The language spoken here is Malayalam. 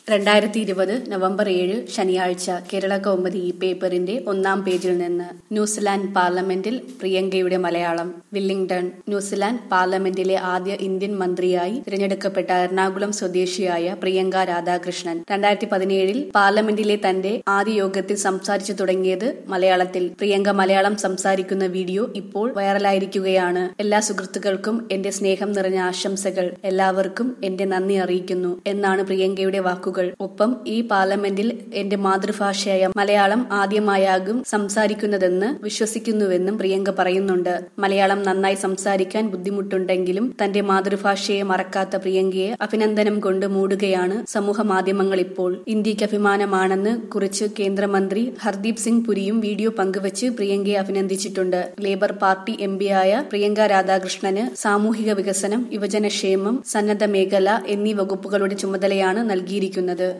രണ്ടായിരത്തി ഇരുപത് നവംബർ ഏഴ് ശനിയാഴ്ച കേരള കൗമുദി ഈ പേപ്പറിന്റെ ഒന്നാം പേജിൽ നിന്ന് ന്യൂസിലാൻഡ് പാർലമെന്റിൽ പ്രിയങ്കയുടെ മലയാളം വില്ലിംഗ്ടൺ ന്യൂസിലാൻഡ് പാർലമെന്റിലെ ആദ്യ ഇന്ത്യൻ മന്ത്രിയായി തിരഞ്ഞെടുക്കപ്പെട്ട എറണാകുളം സ്വദേശിയായ പ്രിയങ്ക രാധാകൃഷ്ണൻ രണ്ടായിരത്തി പതിനേഴിൽ പാർലമെന്റിലെ തന്റെ ആദ്യ യോഗത്തിൽ സംസാരിച്ചു തുടങ്ങിയത് മലയാളത്തിൽ പ്രിയങ്ക മലയാളം സംസാരിക്കുന്ന വീഡിയോ ഇപ്പോൾ വൈറലായിരിക്കുകയാണ് എല്ലാ സുഹൃത്തുക്കൾക്കും എന്റെ സ്നേഹം നിറഞ്ഞ ആശംസകൾ എല്ലാവർക്കും എന്റെ നന്ദി അറിയിക്കുന്നു എന്നാണ് പ്രിയങ്കയുടെ വാക്കുകൾ ഒപ്പം ഈ പാർലമെന്റിൽ എന്റെ മാതൃഭാഷയായ മലയാളം ആദ്യമായാകും സംസാരിക്കുന്നതെന്ന് വിശ്വസിക്കുന്നുവെന്നും പ്രിയങ്ക പറയുന്നുണ്ട് മലയാളം നന്നായി സംസാരിക്കാൻ ബുദ്ധിമുട്ടുണ്ടെങ്കിലും തന്റെ മാതൃഭാഷയെ മറക്കാത്ത പ്രിയങ്കയെ അഭിനന്ദനം കൊണ്ട് മൂടുകയാണ് സമൂഹ മാധ്യമങ്ങൾ ഇപ്പോൾ ഇന്ത്യക്ക് അഭിമാനമാണെന്ന് കുറിച്ച് കേന്ദ്രമന്ത്രി ഹർദീപ് സിംഗ് പുരിയും വീഡിയോ പങ്കുവച്ച് പ്രിയങ്കയെ അഭിനന്ദിച്ചിട്ടുണ്ട് ലേബർ പാർട്ടി എം പിയായ പ്രിയങ്ക രാധാകൃഷ്ണന് സാമൂഹിക വികസനം യുവജനക്ഷേമം സന്നദ്ധ മേഖല എന്നീ വകുപ്പുകളുടെ ചുമതലയാണ് നൽകിയിരിക്കുന്നത്